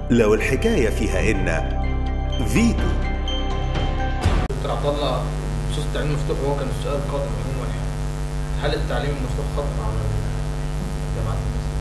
لو الحكاية فيها إن فيتو دكتور عبد الله بخصوص التعليم المفتوح وهو كان السؤال القادم من يوم الحين هل التعليم المفتوح خطر على الجامعات المصرية؟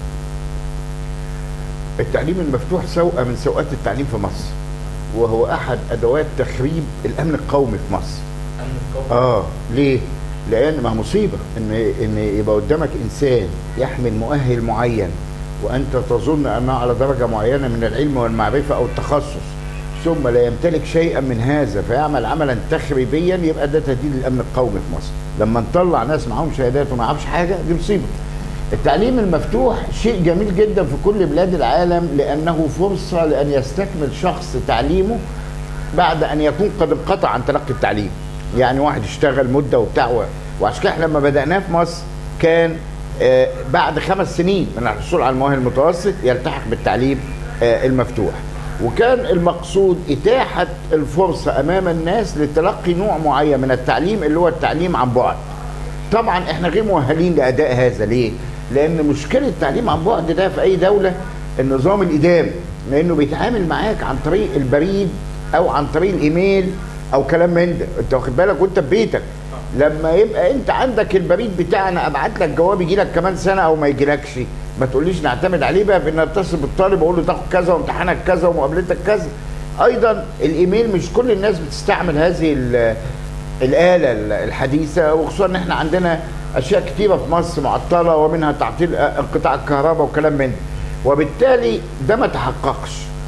التعليم المفتوح سوءة من سوءات التعليم في مصر وهو احد ادوات تخريب الامن القومي في مصر أمن القومي اه ليه لان ما مصيبه ان ان يبقى قدامك انسان يحمل مؤهل معين وانت تظن انه على درجه معينه من العلم والمعرفه او التخصص ثم لا يمتلك شيئا من هذا فيعمل عملا تخريبيا يبقى ده تهديد للامن القومي في مصر لما نطلع ناس معاهم شهادات وما يعرفش حاجه دي مصيبه التعليم المفتوح شيء جميل جدا في كل بلاد العالم لانه فرصه لان يستكمل شخص تعليمه بعد ان يكون قد انقطع عن تلقي التعليم يعني واحد اشتغل مده وبتاع و- وعشان كده احنا لما بداناه في مصر كان آه، بعد خمس سنين من الحصول على المؤهل المتوسط يلتحق بالتعليم آه، المفتوح وكان المقصود اتاحه الفرصه امام الناس لتلقي نوع معين من التعليم اللي هو التعليم عن بعد طبعا احنا غير مؤهلين لاداء هذا ليه؟ لان مشكله التعليم عن بعد ده في اي دوله النظام الاداري لانه بيتعامل معاك عن طريق البريد او عن طريق الايميل او كلام من ده انت واخد بالك وانت في بيتك لما يبقى انت عندك البريد بتاعنا ابعت لك جواب يجي لك كمان سنه او ما يجيلكش ما تقوليش نعتمد عليه بقى في ان اتصل بالطالب واقول له تاخد كذا وامتحانك كذا ومقابلتك كذا ايضا الايميل مش كل الناس بتستعمل هذه ال- الآلة الحديثة وخصوصا ان احنا عندنا اشياء كتيرة في مصر معطلة ومنها تعطيل انقطاع الكهرباء وكلام من ده وبالتالي ده ما تحققش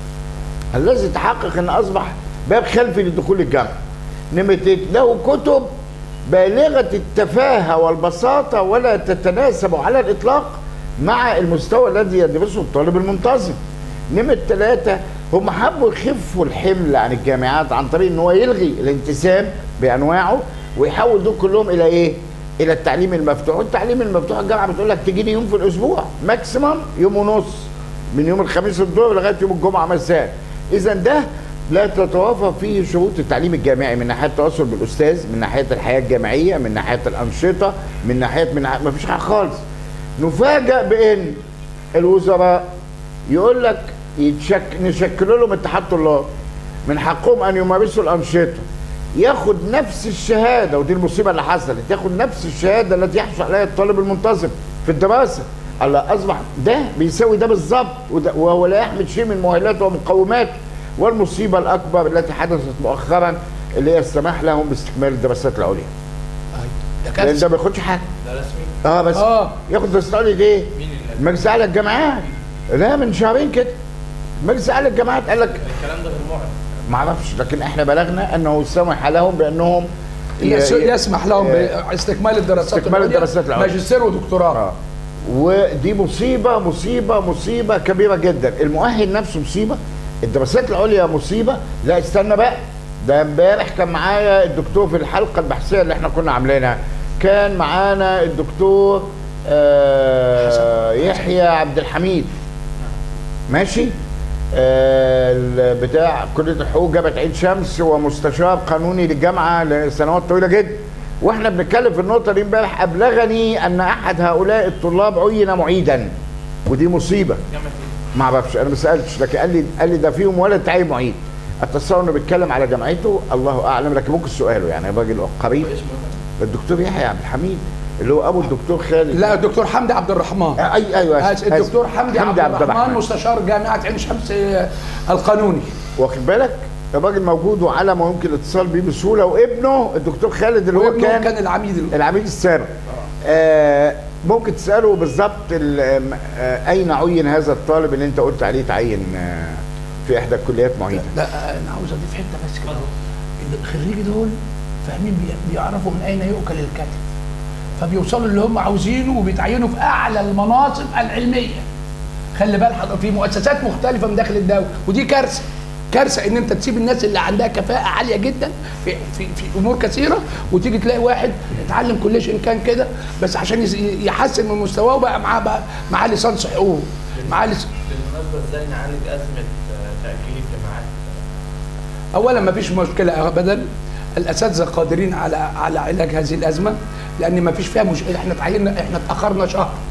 الذي تحقق ان اصبح باب خلفي لدخول الجامعة نمرة اتنين، له كتب بالغة التفاهة والبساطة ولا تتناسب على الإطلاق مع المستوى الذي يدرسه الطالب المنتظم نمرة ثلاثة هم حبوا يخفوا الحمل عن الجامعات عن طريق ان هو يلغي الانتساب بانواعه ويحول دول كلهم الى ايه؟ الى التعليم المفتوح، والتعليم المفتوح الجامعه بتقول لك تجي لي يوم في الاسبوع ماكسيمم يوم ونص من يوم الخميس الظهر لغايه يوم الجمعه مساء. اذا ده لا تتوافر فيه شروط التعليم الجامعي من ناحيه التواصل بالاستاذ، من ناحيه الحياه الجامعيه، من ناحيه الانشطه، من ناحيه من ما فيش حاجه خالص. نفاجأ بان الوزراء يقول لك يتشك... نشكل لهم اتحاد طلاب من حقهم ان يمارسوا الانشطه ياخد نفس الشهاده ودي المصيبه اللي حصلت ياخد نفس الشهاده التي يحصل عليها الطالب المنتظم في الدراسه الله اصبح ده بيساوي ده بالظبط وده- وهو لا يحمل شيء من مؤهلاته ومقوماته والمصيبه الاكبر التي حدثت مؤخرا اللي هي السماح لهم باستكمال الدراسات العليا ده لان كارثه ده ما بياخدش حاجه ده رسمي اه بس اه ياخد دراسات عليا ليه؟ مين اللي المجلس الاعلى للجامعات لا من شهرين كده المجلس الاعلى للجامعات قال لك الكلام ده غير معلن ما اعرفش لكن احنا بلغنا انه سمح لهم بانهم يس- ي- يسمح لهم آه، باستكمال الدراسات استكمال العليا، الدراسات العليا. ماجستير ودكتوراه آه. ودي مصيبه مصيبه مصيبه كبيره جدا المؤهل نفسه مصيبه الدراسات العليا مصيبه لا استنى بقى ده امبارح كان معايا الدكتور في الحلقه البحثيه اللي احنا كنا عاملينها كان معانا الدكتور آه يحيى عبد الحميد ماشي آه ال- بتاع كليه الحقوق جامعه عين شمس ومستشار قانوني للجامعه لسنوات طويله جدا واحنا بنتكلم في النقطه دي امبارح ابلغني ان احد هؤلاء الطلاب عين معيدا ودي مصيبه جامعه ايه؟ ما اعرفش انا ما سالتش لكن قال لي قال لي ده فيهم ولد تعين معيد اتصور انه بيتكلم على جامعته الله اعلم لكن ممكن سؤاله يعني الراجل قريب اسمه إيه؟ الدكتور يحيى عبد الحميد اللي هو ابو الدكتور خالد لا الدكتور حمدي عبد الرحمن آه، اي ايوه آسف، الدكتور آسف. حمدي, عبد, الرحمن مستشار جامعه عين شمس آه، القانوني واخد بالك الراجل موجود وعلى ما يمكن الاتصال بيه بسهوله وابنه الدكتور خالد اللي هو وابنه كان, كان العميد ال- العميد السابق آه ممكن تساله بالظبط ال- آه اين عين هذا الطالب اللي انت قلت عليه تعين آه في احدى الكليات معيده لا انا عاوز اضيف حته بس كده إن الخريج دول فاهمين بي- بيعرفوا من اين يؤكل الكتف فبيوصلوا اللي هم عاوزينه وبيتعينوا في اعلى المناصب العلميه خلي بال حضرتك في مؤسسات مختلفه من داخل الدوله ودي كارثه كارثه ان انت تسيب الناس اللي عندها كفاءه عاليه جدا في في في امور كثيره وتيجي تلاقي واحد اتعلم كليش ان كان كده بس عشان يس- يحسن من مستواه بقى معاه بقى معاه ليسانس حقوق معاه لس- بالمناسبه ازاي نعالج ازمه آه، تاجيل الجامعات اولا ما فيش مشكله ابدا الاساتذه قادرين على على علاج هذه الازمه لان ما فيش فيها مش... احنا تعيننا احنا اتاخرنا شهر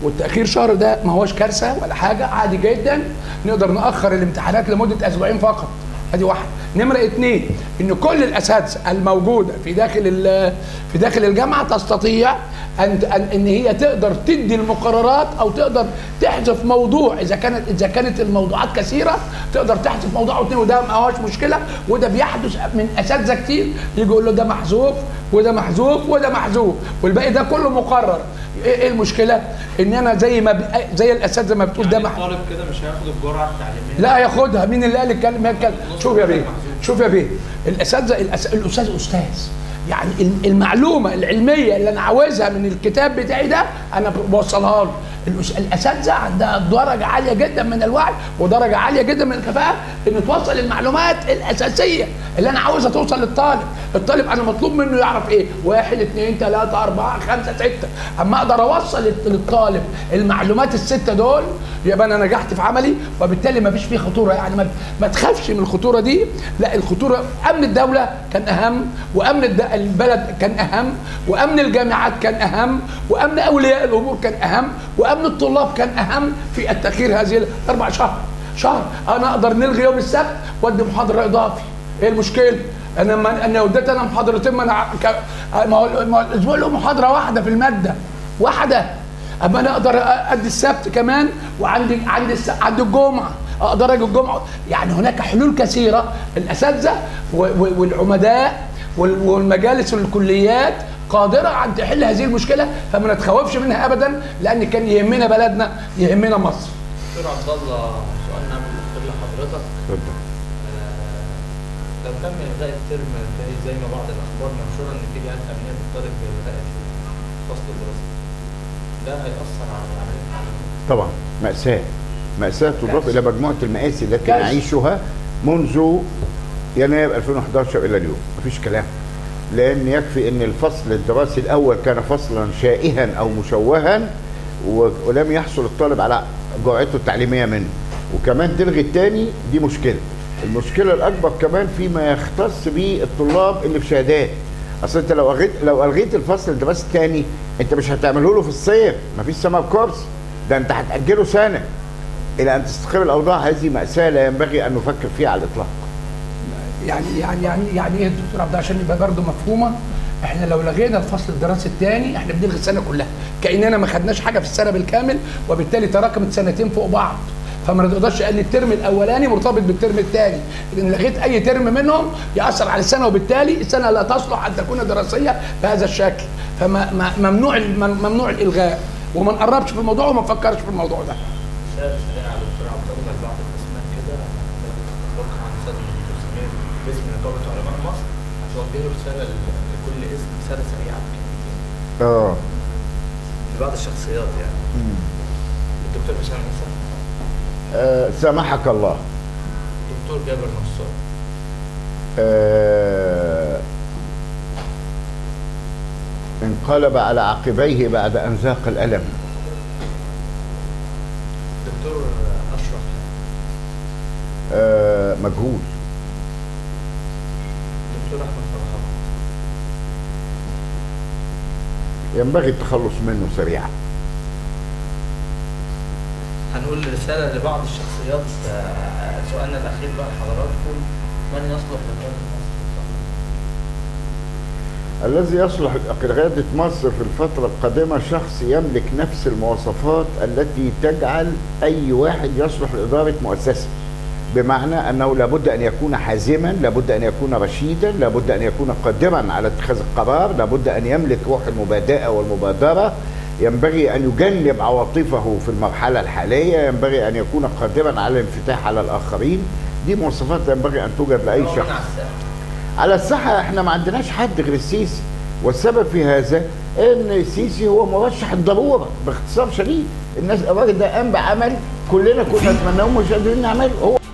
والتاخير شهر ده ما هوش كارثه ولا حاجه عادي جدا نقدر ناخر الامتحانات لمده اسبوعين فقط ادي واحد نمره اثنين ان كل الاساتذه الموجوده في داخل ال- في داخل الجامعه تستطيع ان ان إن هي تقدر تدي المقررات او تقدر تحذف موضوع اذا كانت اذا كانت الموضوعات كثيره تقدر تحذف موضوع او اثنين وده ما هوش مشكله وده بيحدث من اساتذه كتير يجي يقول له ده محذوف وده محذوف وده محذوف والباقي ده كله مقرر ايه إيه المشكله ان انا زي ما ب... زي الاساتذه ما بتقول ده يعني محذوف الطالب كده مش هياخد الجرعه التعليميه لا ياخدها مين اللي قال الكلمه الكلمة شوف يا بيه شوف يا بيه الاساتذه الأس... الاستاذ استاذ يعني الم- المعلومه العلميه اللي انا عاوزها من الكتاب بتاعي ده انا بوصلها له الأس- الاساتذه عندها درجه عاليه جدا من الوعي ودرجه عاليه جدا من الكفاءه ان توصل المعلومات الاساسيه اللي انا عاوزها توصل للطالب الطالب انا مطلوب منه يعرف ايه واحد اثنين ثلاثة أربعة خمسة ستة أما أقدر أوصل لل- للطالب المعلومات الستة دول يبقى أنا نجحت في عملي وبالتالي ما فيش فيه خطورة يعني ما, ما تخافش من الخطورة دي لا الخطورة أمن الدولة كان أهم وأمن الد- البلد كان أهم وأمن الجامعات كان أهم وأمن أولياء الأمور كان أهم وأمن الطلاب كان أهم في التأخير هذه الأربع شهر شهر أنا أقدر نلغي يوم السبت وأدي محاضرة إضافي إيه المشكلة؟ انا ما انا وديت انا محاضرتين ما انا ع- ك- ما هو ما هو الاسبوع له محاضره واحده في الماده واحده اما انا اقدر أ- ادي السبت كمان وعندي عندي الس- عندي الجمعه اقدر اجي الجمعه يعني هناك حلول كثيره الاساتذه و- و- والعمداء وال- والمجالس والكليات قادره عن تحل هذه المشكله فما نتخوفش منها ابدا لان كان يهمنا بلدنا يهمنا مصر دكتور عبد الله سؤالنا قبل الاخير لحضرتك اتفضل آه، لو تم الغاء الترم الثاني زي ما بعض الاخبار منشوره ان في جهات امنيه بتطالب بالغاء الفصل الدراسي ده هيأثر على عمليه التعليم طبعا مأساة مأساة تضاف إلى مجموعة المآسي التي كارثة. نعيشها منذ يناير 2011 إلى اليوم مفيش كلام لأن يكفي أن الفصل الدراسي الأول كان فصلا شائها أو مشوها و- ولم يحصل الطالب على جرعته التعليمية منه وكمان تلغي الثاني دي مشكلة المشكلة الأكبر كمان فيما يختص بالطلاب اللي في شهادات اصل انت لو الغيت لو الغيت الفصل الدراسي الثاني انت مش هتعمله له في الصيف مفيش سمر كورس ده انت هتاجله سنه الى ان تستقر الاوضاع هذه ماساه لا ينبغي ان نفكر فيها على الاطلاق يعني يعني يعني يعني ايه الدكتور عبد عشان يبقى برضه مفهومه احنا لو لغينا الفصل الدراسي الثاني احنا بنلغي السنه كلها كاننا ما خدناش حاجه في السنه بالكامل وبالتالي تراكمت سنتين فوق بعض فما نقدرش قال الترم الاولاني مرتبط بالترم الثاني لان لغيت اي ترم منهم ياثر على السنه وبالتالي السنه لا تصلح ان تكون دراسيه بهذا الشكل فممنوع ممنوع الالغاء وما نقربش في الموضوع وما نفكرش في الموضوع ده رسالة سريعة على الدكتور عبد الله بعض الاسماء كده اتوقع عن استاذ الدكتور سمير باسم نقابة علماء مصر هتوجه له رسالة ل- لكل اسم رسالة سريعة بكلمتين اه لبعض الشخصيات يعني الدكتور هشام موسى آه، سامحك الله الدكتور جابر نصار آه، انقلب على عقبيه بعد ان ذاق الالم الدكتور اشرف آه، مجهول الدكتور احمد فرحات ينبغي التخلص منه سريعا هنقول رسالة لبعض الشخصيات آه، سؤالنا الأخير بقى لحضراتكم من يصلح لقيادة مصر؟ الذي يصلح لقيادة مصر في الفترة القادمة شخص يملك نفس المواصفات التي تجعل أي واحد يصلح لإدارة مؤسسة بمعنى أنه لابد أن يكون حازما لابد أن يكون رشيدا لابد أن يكون قادرا على اتخاذ القرار لابد أن يملك روح المبادئة والمبادرة ينبغي أن يجنب عواطفه في المرحلة الحالية ينبغي أن يكون قادرا على الانفتاح على الآخرين دي مواصفات ينبغي أن توجد لأي هو من شخص على الساحة على الساحة احنا ما عندناش حد غير السيسي والسبب في هذا ان السيسي هو مرشح الضرورة باختصار شديد الناس الراجل ده قام بعمل كلنا كنا نتمناه ومش قادرين نعمله هو